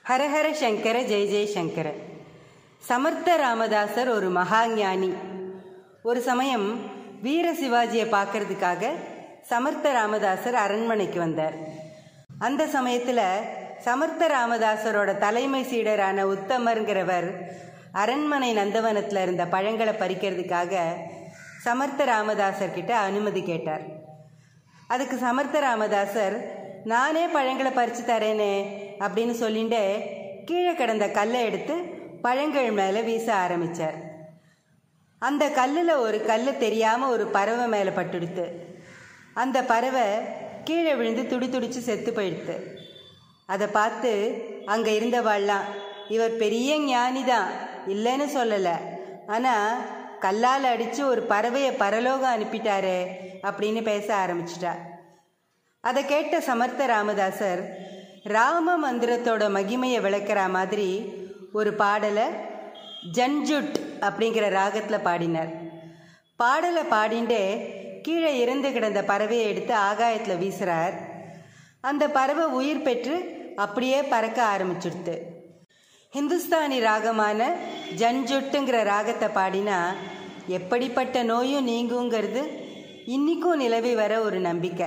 ஹரஹர சங்கர ஜெய ஜெய சங்கர சமர்த்த ராமதாசர் ஒரு மகாஞானி ஒரு சமயம் வீர சிவாஜியை பார்க்கறதுக்காக சமர்த்த ராமதாசர் அரண்மனைக்கு வந்தார் அந்த சமயத்தில் சமர்த்த ராமதாசரோட தலைமை சீடரான உத்தமருங்கிறவர் அரண்மனை நந்தவனத்தில் இருந்த பழங்களை பறிக்கிறதுக்காக சமர்த்த ராமதாசர் கிட்ட அனுமதி கேட்டார் அதுக்கு சமர்த்த ராமதாசர் நானே பழங்களை பறித்து தரேனே அப்படின்னு சொல்லிட்டு கீழே கிடந்த கல்லை எடுத்து பழங்கள் மேலே வீச ஆரம்பித்தார் அந்த கல்லில் ஒரு கல் தெரியாமல் ஒரு பறவை மேலே பட்டுடுத்து அந்த பறவை கீழே விழுந்து துடி துடிச்சு செத்து போயிடுத்து அதை பார்த்து அங்கே இருந்தவாள்லாம் இவர் பெரிய ஞானி தான் இல்லைன்னு சொல்லலை ஆனால் கல்லால் அடித்து ஒரு பறவையை பரலோகம் அனுப்பிட்டாரே அப்படின்னு பேச ஆரம்பிச்சிட்டா அதை கேட்ட சமர்த்த ராமதாசர் ராம மந்திரத்தோட மகிமையை விளக்குற மாதிரி ஒரு பாடலை ஜன்ஜுட் அப்படிங்கிற ராகத்தில் பாடினார் பாடலை பாடிண்டே கீழே இறந்து கிடந்த பறவையை எடுத்து ஆகாயத்தில் வீசுகிறார் அந்த பறவை உயிர் பெற்று அப்படியே பறக்க ஆரம்பிச்சுடுத்து ஹிந்துஸ்தானி ராகமான ஜன்ஜுட்டுங்கிற ராகத்தை பாடினா எப்படிப்பட்ட நோயும் நீங்குங்கிறது இன்றைக்கும் நிலவி வர ஒரு நம்பிக்கை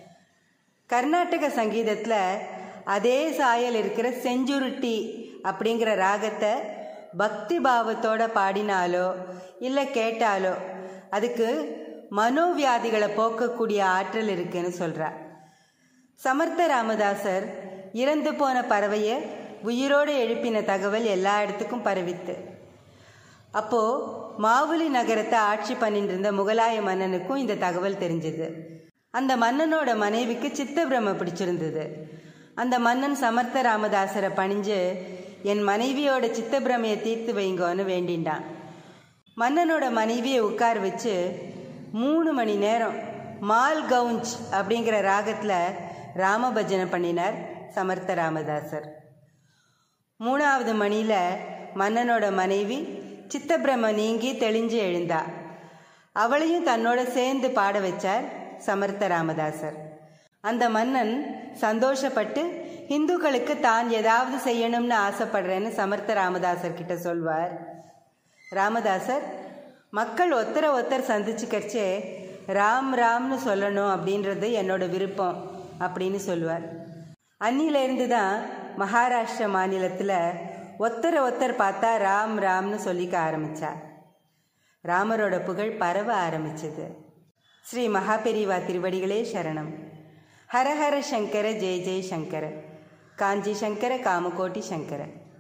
கர்நாடக சங்கீதத்தில் அதே சாயல் இருக்கிற செஞ்சுருட்டி அப்படிங்கிற ராகத்தை பக்தி பாவத்தோட பாடினாலோ இல்லை கேட்டாலோ அதுக்கு மனோவியாதிகளை போக்கக்கூடிய ஆற்றல் இருக்குன்னு சொல்கிறார் சமர்த்த ராமதாசர் இறந்து போன பறவையை உயிரோடு எழுப்பின தகவல் எல்லா இடத்துக்கும் பரவித்து அப்போது மாவுலி நகரத்தை ஆட்சி பண்ணிட்டு இருந்த முகலாய மன்னனுக்கும் இந்த தகவல் தெரிஞ்சது அந்த மன்னனோட மனைவிக்கு சித்தபிரம பிடிச்சிருந்தது அந்த மன்னன் சமர்த்த ராமதாசரை பணிஞ்சு என் மனைவியோட சித்தபிரமையை தீர்த்து வைங்கோன்னு வேண்டிண்டான் மன்னனோட மனைவியை உட்கார வச்சு மூணு மணி நேரம் மால் கவுஞ்ச் அப்படிங்கிற ராகத்தில் ராமபஜனை பண்ணினார் சமர்த்த ராமதாசர் மூணாவது மணியில் மன்னனோட மனைவி சித்தபிரம நீங்கி தெளிஞ்சு எழுந்தா அவளையும் தன்னோட சேர்ந்து பாட வச்சார் சமர்த்த ராமதாசர் அந்த மன்னன் சந்தோஷப்பட்டு இந்துக்களுக்கு தான் ஏதாவது செய்யணும்னு ஆசைப்படுறேன்னு சமர்த்த ராமதாசர் கிட்ட சொல்வார் ராமதாசர் மக்கள் ஒத்தர ஒத்தர் சந்திச்சுக்கரிச்சே ராம் ராம்னு சொல்லணும் அப்படின்றது என்னோட விருப்பம் அப்படின்னு சொல்லுவார் அன்னிலேருந்து தான் மகாராஷ்டிர மாநிலத்தில் ஒத்தர ஒத்தர் பார்த்தா ராம் ராம்னு சொல்லிக்க ஆரம்பித்தா ராமரோட புகழ் பரவ ஆரம்பிச்சது ஸ்ரீ மகாபெரிவா திருவடிகளே சரணம் ஹரஹர சங்கர ஜெய ஜெய சங்கர காஞ்சி சங்கர காமகோட்டி சங்கர